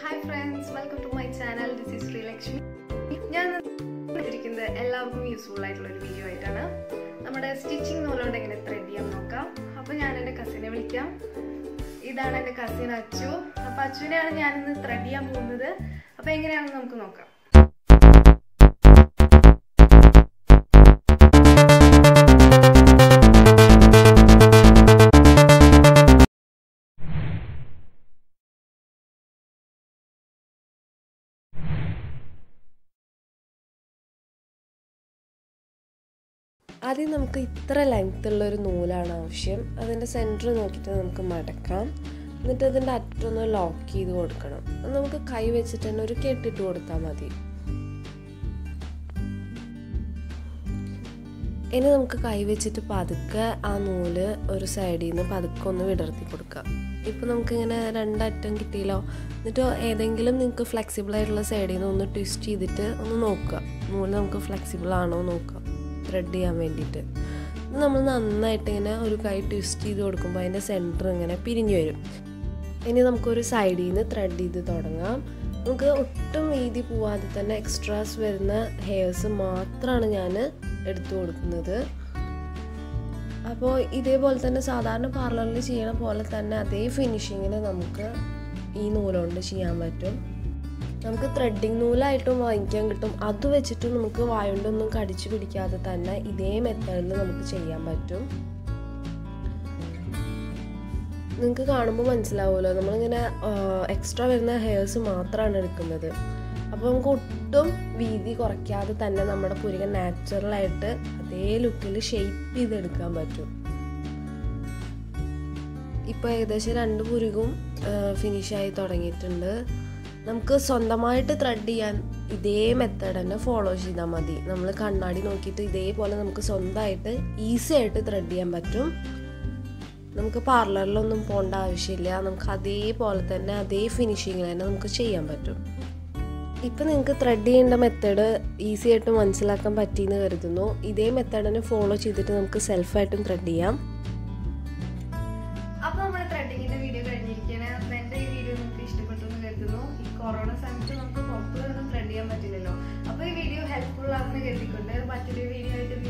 hi friends welcome to my channel this is Sreelakshmi ഞാൻ ഇരിക്കുന്നത് എല്ലാവർക്കും യൂസ്ഫുൾ ആയിട്ടുള്ള ഒരു വീഡിയോ ആയിട്ടാണ് നമ്മുടെ സ്റ്റിച്ചിങ് നൂലുകൊണ്ട് എങ്ങനെ ത്രെഡ് ചെയ്യാൻ നോക്കാം അപ്പോൾ ഞാൻ എൻ്റെ കസിനെ വിളിക്കാം ഇതാണ് എൻ്റെ കസിൻ അച്ചു അപ്പോൾ അച്ചുവിനെയാണ് ഞാനിന്ന് ത്രെഡ് ചെയ്യാൻ പോകുന്നത് അപ്പോൾ എങ്ങനെയാണെന്ന് നമുക്ക് നോക്കാം ആദ്യം നമുക്ക് ഇത്ര ലെങ്ത് ഉള്ള ഒരു നൂലാണ് ആവശ്യം അതിൻ്റെ സെൻറ്റർ നോക്കിയിട്ട് നമുക്ക് മടക്കാം എന്നിട്ട് അതിൻ്റെ അറ്റൊന്ന് ലോക്ക് ചെയ്ത് കൊടുക്കണം അത് നമുക്ക് കൈ വെച്ചിട്ട് തന്നെ ഒരു കെട്ടിട്ട് കൊടുത്താൽ മതി ഇനി നമുക്ക് കൈ വെച്ചിട്ട് പതുക്കെ ആ നൂല് ഒരു സൈഡിൽ നിന്ന് പതുക്കെ ഒന്ന് വിടർത്തി കൊടുക്കാം ഇപ്പോൾ നമുക്കിങ്ങനെ രണ്ടറ്റം കിട്ടിയല്ലോ എന്നിട്ട് ഏതെങ്കിലും നിങ്ങൾക്ക് ഫ്ലെക്സിബിൾ ആയിട്ടുള്ള സൈഡിൽ നിന്ന് ഒന്ന് ട്വിസ്റ്റ് ചെയ്തിട്ട് ഒന്ന് നോക്കുക നൂല് നമുക്ക് ഫ്ലെക്സിബിൾ ആണോ നോക്കുക ത്രെഡ് ചെയ്യാൻ വേണ്ടിയിട്ട് നമ്മൾ നന്നായിട്ട് ഇങ്ങനെ ഒരു കൈ ട്വിസ്റ്റ് ചെയ്ത് കൊടുക്കുമ്പോൾ അതിൻ്റെ സെൻറ്റർ ഇങ്ങനെ പിരിഞ്ഞു വരും ഇനി നമുക്കൊരു സൈഡിൽ നിന്ന് ത്രെഡ് ചെയ്ത് തുടങ്ങാം നമുക്ക് ഒട്ടും വീതി പോവാതെ തന്നെ എക്സ്ട്രാസ് വരുന്ന ഹെയർസ് മാത്രമാണ് ഞാൻ എടുത്തു കൊടുക്കുന്നത് അപ്പോൾ ഇതേപോലെ തന്നെ സാധാരണ പാർലറിൽ ചെയ്യണ പോലെ തന്നെ അതേ ഫിനിഷിങ്ങിന് നമുക്ക് ഈ നൂലുകൊണ്ട് ചെയ്യാൻ പറ്റും നമുക്ക് ത്രെഡിങ് നൂലായിട്ടും വാങ്ങിക്കാൻ കിട്ടും അത് വെച്ചിട്ട് നമുക്ക് വായുകൊണ്ടൊന്നും കടിച്ചു പിടിക്കാതെ തന്നെ ഇതേ മെത്തേഡിൽ നമുക്ക് ചെയ്യാൻ പറ്റും നിങ്ങൾക്ക് കാണുമ്പോൾ മനസ്സിലാവുമല്ലോ നമ്മളിങ്ങനെ എക്സ്ട്രാ വരുന്ന ഹെയർസ് മാത്രമാണ് എടുക്കുന്നത് അപ്പോൾ നമുക്ക് ഒട്ടും വീതി കുറയ്ക്കാതെ തന്നെ നമ്മുടെ പുരിക നാച്ചുറലായിട്ട് അതേ ലുക്കിൽ ഷെയ്പ്പ് ചെയ്തെടുക്കാൻ പറ്റും ഇപ്പോൾ ഏകദേശം രണ്ട് പുരുകും ഫിനിഷായി തുടങ്ങിയിട്ടുണ്ട് നമുക്ക് സ്വന്തമായിട്ട് ത്രെഡ് ചെയ്യാൻ ഇതേ മെത്തേഡ് തന്നെ ഫോളോ ചെയ്താൽ മതി നമ്മൾ കണ്ണാടി നോക്കിയിട്ട് ഇതേപോലെ നമുക്ക് സ്വന്തമായിട്ട് ഈസി ആയിട്ട് ത്രെഡ് ചെയ്യാൻ പറ്റും നമുക്ക് പാർലറിലൊന്നും പോകേണ്ട ആവശ്യമില്ല നമുക്ക് അതേപോലെ തന്നെ അതേ ഫിനിഷിങ്ങിൽ തന്നെ നമുക്ക് ചെയ്യാൻ പറ്റും ഇപ്പം നിങ്ങൾക്ക് ത്രെഡ് ചെയ്യേണ്ട മെത്തേഡ് ഈസി ആയിട്ട് മനസ്സിലാക്കാൻ പറ്റിയെന്ന് കരുതുന്നു ഇതേ മെത്തേഡ് തന്നെ ഫോളോ ചെയ്തിട്ട് നമുക്ക് സെൽഫായിട്ടും ത്രെഡ് ചെയ്യാം അപ്പോൾ നമ്മുടെ ത്രെഡിങ്ങിന്റെ വീഡിയോ കഴിഞ്ഞിരിക്കുകയാണ് അപ്പോൾ എൻ്റെ ഈ വീഡിയോ നിങ്ങൾക്ക് ഇഷ്ടപ്പെട്ടു എന്ന് കരുതുന്നു ഈ കൊറോണ സമയത്ത് നമുക്ക് പുറത്തു നിന്ന് ത്രെഡ് ചെയ്യാൻ പറ്റില്ലല്ലോ അപ്പോൾ ഈ വീഡിയോ ഹെൽപ്ഫുൾ ആണെന്ന് കരുതിക്കൊണ്ട് മറ്റൊരു വീഡിയോ ആയിട്ട്